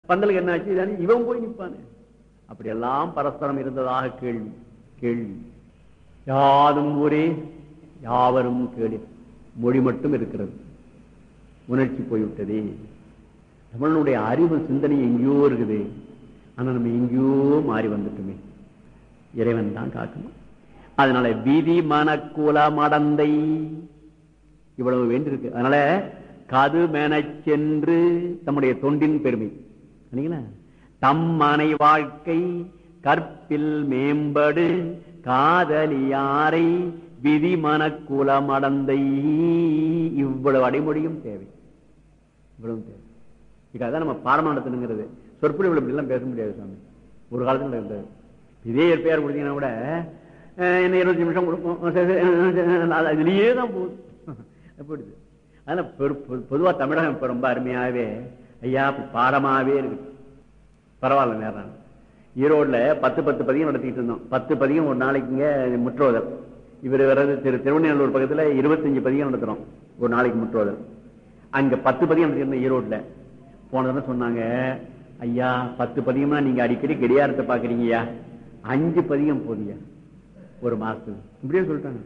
பந்தலுக்கு என்ன ஆச்சு இதானே இவன் போய் நிற்பானே அப்படியெல்லாம் பரஸ்பரம் இருந்ததாக கேள்வி கேள்வி யாதும் ஊரே யாவரும் கேளு மொழி மட்டும் இருக்கிறது உணர்ச்சி போய்விட்டதே தமிழனுடைய அறிவு சிந்தனை எங்கேயோ இருக்குது ஆனா நம்ம எங்கேயோ மாறி வந்துட்டுமே இறைவன் தான் காக்கணும் அதனால விதி மனக்குல மடந்தை இவ்வளவு வேண்டியிருக்கு அதனால கது மெனச் சென்று தம்முடைய தொண்டின் பெருமை இல்லைங்களா தம் மனை வாழ்க்கை கற்பில் மேம்படு காதலியாரை விதி மனக்குல மடந்தை இவ்வளவு அடைமொழியும் தேவை இவ்வளவு தேவை இதுக்காக நம்ம பாடம் நடத்தணுங்கிறது சொற்பொழிவுல இப்படி எல்லாம் பேச முடியாது சாமி ஒரு காலத்துல இருந்தது இதே பெயர் கொடுத்தீங்கன்னா கூட அஹ், என்ன இருபத்தி நிமிஷம் கொடுப்போம் சரி, சரி, அது இதுலயே தான் போகுது போயிடுது அதனால பெரு- பொது- பொதுவா தமிழகம் இப்ப ரொம்ப அருமையாவே ஐயா இப்ப பாடமாவே இருக்கு பரவாயில்ல நேரம் ஈரோட்ல பத்து பத்து பதிகம் நடத்திட்டு இருந்தோம் பத்து பதிகம் ஒரு நாளைக்கு இங்க முற்றோதல் இவர் வர்றது திரு திருவண்ணூர் பக்கத்துல இருபத்தஞ்சு பதிகம் நடத்துறோம் ஒரு நாளைக்கு முற்றோதல் அங்க பத்து பதிகம் நடத்திருந்தோம் ஈரோட்ல போன தடவை சொன்னாங்க ஐயா பத்து பதிகம்னா நீங்க அடிக்கடி கடியாரத்தை பாக்குறீங்கய்யா அஞ்சு பதிகம் போதியா ஒரு மாசத்துக்கு இப்படியே சொல்லிட்டாங்க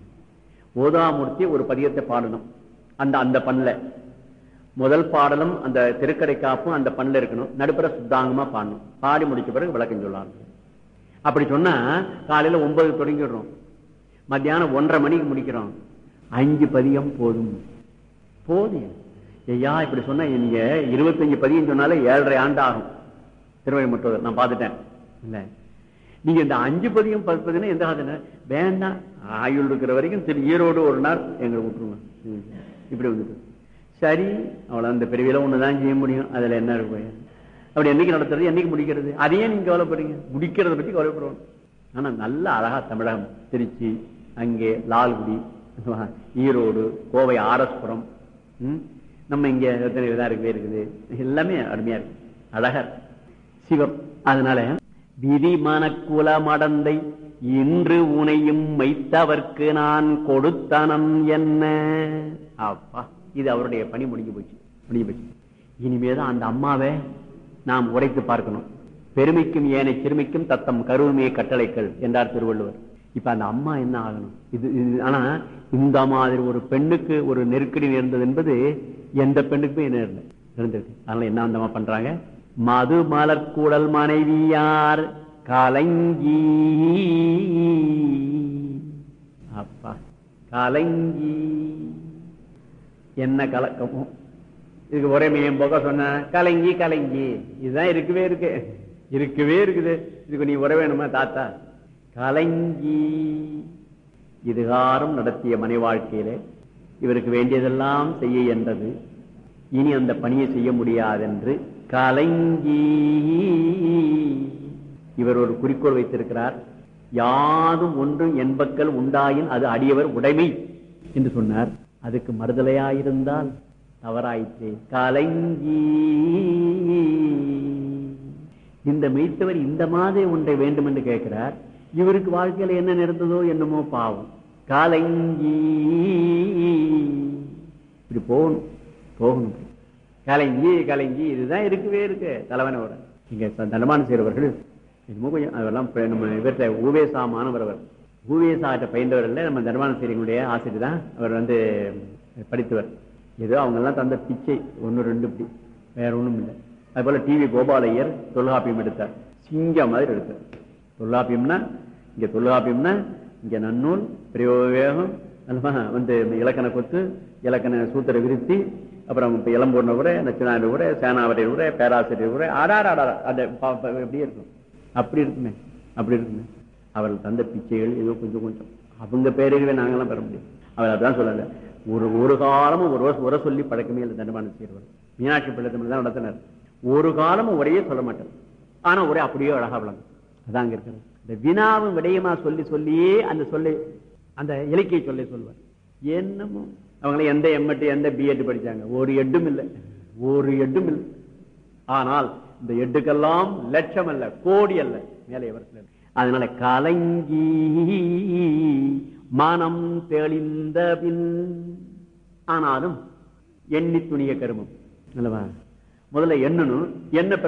ஓதாமூர்த்தி ஒரு பதியத்தை பாடணும் அந்த அந்த பண்ணல முதல் பாடலும் அந்த திருக்கடை காப்பும் அந்த பண்ணல இருக்கணும் நடுப்புற சுத்தாங்கமா பாடணும் பாடி முடிச்ச பிறகு விளக்கம் சொல்லலாம் அப்படி சொன்னா காலையில ஒன்பது தொடங்கிடுறோம் மத்தியானம் ஒன்றரை மணிக்கு முடிக்கிறோம் அஞ்சு பதியம் போதும் போதும் ஐயா இப்படி சொன்னா நீங்க இருபத்தஞ்சு பதியம் சொன்னாலே ஏழரை ஆண்டு ஆகும் திருவள்ளி மட்டும் நான் பார்த்துட்டேன் இல்ல நீங்க இந்த அஞ்சு பதியம் பத்து பதியம் எந்த காலத்துல வேண்டாம் ஆயுள் இருக்கிற வரைக்கும் சரி ஈரோடு ஒரு நாள் எங்களை விட்டுருங்க ம். இப்படி வந்துட்டு சரி அவ்வளவு அந்த பிரிவில ஒண்ணுதான் செய்ய முடியும் அதுல என்ன இருக்கு பயன்? அப்படி என்னைக்கு நடத்துறது என்னைக்கு முடிக்கிறது அதையே நீங்க கவலைப்படுறீங்க முடிக்கிறத பத்தி கவலைப்படுவோம் ஆனா நல்ல அழகா தமிழகம் திருச்சி அங்கே லால்குடி ஈரோடு கோவை ஆரஸ்புரம் ம்? நம்ம இங்க எத்தனை இதா இருக்கு இருக்குது எல்லாமே அருமையா இருக்கு அழகா இருக்கு சிவம் அதனால விதி மனக்குல மடந்தை இன்று உனையும் மைத்தவர்க்கு நான் கொடுத்தனம் என்ன அப்பா இது அவருடைய பணி முடிஞ்சு போச்சு முடிஞ்சு போச்சு இனிமேதான் அந்த அம்மாவை நாம் உரைத்து பார்க்கணும் பெருமைக்கும் ஏனை சிறுமைக்கும் தத்தம் கருமையை கட்டளைகள் என்றார் திருவள்ளுவர் இப்ப அந்த அம்மா என்ன ஆகணும் இது இது- ஆனா இந்த மாதிரி ஒரு பெண்ணுக்கு ஒரு நெருக்கடி நேர்ந்தது என்பது எந்த பெண்ணுக்குமே நேர்ந்தது இருந்திருக்கு அதனால என்ன அந்த அம்மா பண்றாங்க மது மலர்கூடல் மனைவியார் கலங்கி அப்பா கலங்கி என்ன கலக்கமோ இதுக்கு ஒரே மையம் போக சொன்ன கலங்கி கலங்கி இதுதான் இருக்கவே இருக்கு இருக்கவே இருக்குது இதுக்கு நீ உர வேணுமா தாத்தா கலங்கி இதுகாரம் நடத்திய மனை வாழ்க்கையிலே இவருக்கு வேண்டியதெல்லாம் செய்ய என்றது இனி அந்த பணியை செய்ய முடியாதென்று கலங்கி இவர் ஒரு குறிக்கோள் வைத்திருக்கிறார் யாதும் ஒன்றும் என்பக்கள் உண்டாயின் அது அடியவர் உடைமை என்று சொன்னார் அதுக்கு மறுதலையாயிருந்தால் தவறாயிற்றே கலங்கி இந்த மெய்த்தவர் இந்த மாதிரி ஒன்றை வேண்டும் என்று கேட்கிறார் இவருக்கு வாழ்க்கையில என்ன நடந்ததோ என்னமோ பாவம் கலங்கி இப்படி போகணும் போகணும் கலங்கி கலங்கி இதுதான் இருக்கவே இருக்கு தலைவனோட இங்க தண்டமான செய்கிறவர்கள் என்னமோ கொஞ்சம் அதெல்லாம் இப்ப நம்ம இவர்கிட்ட ஊவேசா மாணவர் அவர் ஊவேசாட்ட பயின்றவர் இல்லை நம்ம தண்டமான செய்கிறவங்களுடைய ஆசிரியர் தான் அவர் வந்து படித்தவர் ஏதோ அவங்க எல்லாம் தந்த பிச்சை ஒன்னு ரெண்டு இப்படி வேற ஒண்ணும் இல்லை அது போல டிவி கோபாலையர் தொல்காப்பியம் எடுத்தார் சிங்கம் மாதிரி எடுத்தார் தொல்காப்பியம்னா இங்க தொல்காப்பியம்னா இங்க நன்னூல் பிரயோகம் அல்லவா வந்து இலக்கண கொத்து இலக்கண சூத்திர விருத்தி அப்புறம் இப்ப இளம்பூர்ண உரை நச்சினாண்டு உரை சேனாவரை உரை பேராசிரியர் உரை ஆடார் ஆடார் அந்த ப- ப- அப்படியே இருக்கும் அப்படி இருக்குமே அப்படி இருக்குமே அவர்கள் தந்த பிச்சைகள் ஏதோ கொஞ்சம் கொஞ்சம் அவங்க பேருகவே நாங்கெல்லாம் பெற முடியும் அவர் அதான் சொல்லல ஒரு ஒரு காலமும் ஒரு உரை- உரை சொல்லி பழக்கமே இல்லை தண்டமான செய்கிறவர் மீனாட்சி பிள்ளை தமிழ் தான் நடத்தினார் ஒரு காலமும் உரையே சொல்ல மாட்டார் ஆனா ஒரே அப்படியே அழகா விளங்கும் அதான் அங்க இருக்கிறது இந்த வினாவும் விடயமா சொல்லி சொல்லியே அந்த சொல்லி அந்த இலக்கிய சொல்லை சொல்வார் என்னமோ அவங்கள எந்த எம்எட் எந்த பிஎட் படிச்சாங்க ஒரு எட்டும் இல்லை ஒரு எட்டும் இல்லை ஆனால் இந்த எட்டுக்கெல்லாம் லட்சம் அல்ல கோடி அல்ல மேலே வரத்துல அதனால கலங்கி மனம் தெளிந்த பின் ஆனாலும் எண்ணி துணிய கருமம் அல்லவா முதல்ல எண்ணணும் என்ன